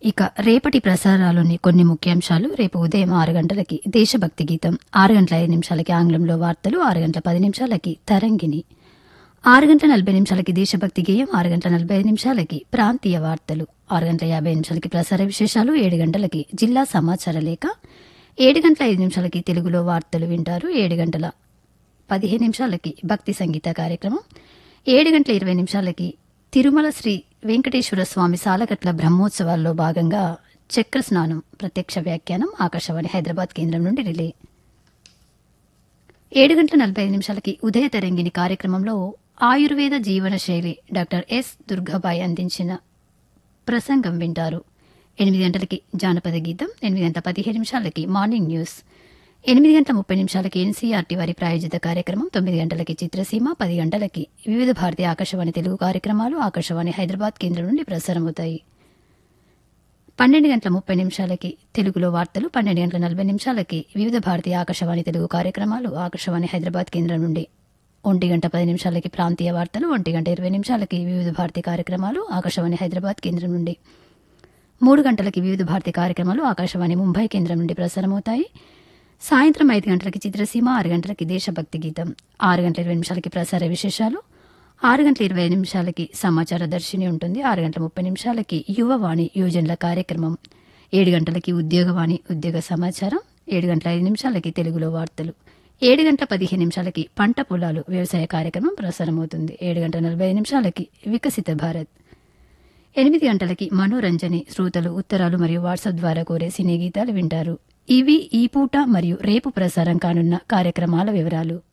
ఇక రేపటి ప్రసారాలోని కొన్ని ముఖ్యాంశాలు రేపు ఉదయం ఆరు గంటలకి దేశభక్తి గీతం ఆరు గంటల ఐదు నిమిషాలకి ఆంగ్లంలో వార్తలు ఆరు గంటల పది నిమిషాలకి తరంగిణి ఆరు గంటల నలభై నిమిషాలకి దేశభక్తి గేయం ఆరు గంటల నలభై ఐదు నిమిషాలకి ప్రాంతీయ వార్తలు ఆరు గంటల యాభై నిమిషాలకి ప్రసార విశేషాలు ఏడు గంటలకి జిల్లా సమాచార లేఖ ఏడు గంటల ఐదు నిమిషాలకి తెలుగులో వార్తలు వింటారు ఏడు గంటల పదిహేను నిమిషాలకి భక్తి సంగీత కార్యక్రమం ఏడు గంటల ఇరవై నిమిషాలకి తిరుమల శ్రీ వెంకటేశ్వర స్వామి సాలగట్ల బ్రహ్మోత్సవాల్లో భాగంగా చక్ర స్నానం ప్రత్యక్ష వ్యాఖ్యానం ఆకాశవాణి హైదరాబాద్ కేంద్రం నుండి రిలే ఏడు గంటల నలభై ఐదు నిమిషాలకి ఉదయ తరంగిణి కార్యక్రమంలో ఆయుర్వేద జీవన శైలి డాక్టర్ ఎస్ దుర్గాబాయి అందించిన ప్రసంగం వింటారు ఎనిమిది గంటలకి జానపద గీతం ఎనిమిది గంటల పదిహేను నిమిషాలకి మార్నింగ్ న్యూస్ ఎనిమిది గంటల ముప్పై నిమిషాలకి ఎన్సీఆర్టీ వారి ప్రాయోజిత కార్యక్రమం తొమ్మిది గంటలకి చిత్రసీమ పది గంటలకి వివిధ భారతీయ ఆకాశవాణి తెలుగు కార్యక్రమాలు ఆకాశవాణి హైదరాబాద్ కేంద్రం నుండి ప్రసారమవుతాయి పన్నెండు గంటల ముప్పై నిమిషాలకి తెలుగులో వార్తలు పన్నెండు గంటల నలభై నిమిషాలకి వివిధ భారతీయ ఆకాశవాణి తెలుగు కార్యక్రమాలు ఆకాశవాణి హైదరాబాద్ కేంద్రం నుండి ఒంటి గంట పది నిమిషాలకి ప్రాంతీయ వార్తలు ఒంటి గంట ఇరవై నిమిషాలకి వివిధ భారతీయ కార్యక్రమాలు ఆకాశవాణి హైదరాబాద్ కేంద్రం నుండి మూడు గంటలకి వివిధ భారతీయ కార్యక్రమాలు ఆకాశవాణి ముంబై కేంద్రం నుండి ప్రసారమవుతాయి సాయంత్రం ఐదు గంటలకి చిత్రసీమ ఆరు గంటలకి దేశభక్తి గీతం ఆరు గంటల ఇరవై నిమిషాలకి ప్రసార విశేషాలు ఆరు గంటల ఇరవై ఐదు నిమిషాలకి సమాచార దర్శిని ఉంటుంది ఆరు గంటల ముప్పై నిమిషాలకి యువవాణి యువజనుల కార్యక్రమం ఏడు గంటలకి ఉద్యోగవాణి ఉద్యోగ సమాచారం ఏడు గంటల ఐదు నిమిషాలకి తెలుగులో వార్తలు ఏడు గంటల పదిహేను నిమిషాలకి పంట పొలాలు వ్యవసాయ కార్యక్రమం ప్రసారమవుతుంది ఏడు గంటల నలభై ఐదు నిమిషాలకి వికసిత భారత్ ఎనిమిది గంటలకి మనోరంజని శ్రోతలు ఉత్తరాలు మరియు వాట్సాప్ ద్వారా కోరే సినీ గీతాలు వింటారు ఇవి ఈ పూట మరియు రేపు ప్రసారం కానున్న కార్యక్రమాల వివరాలు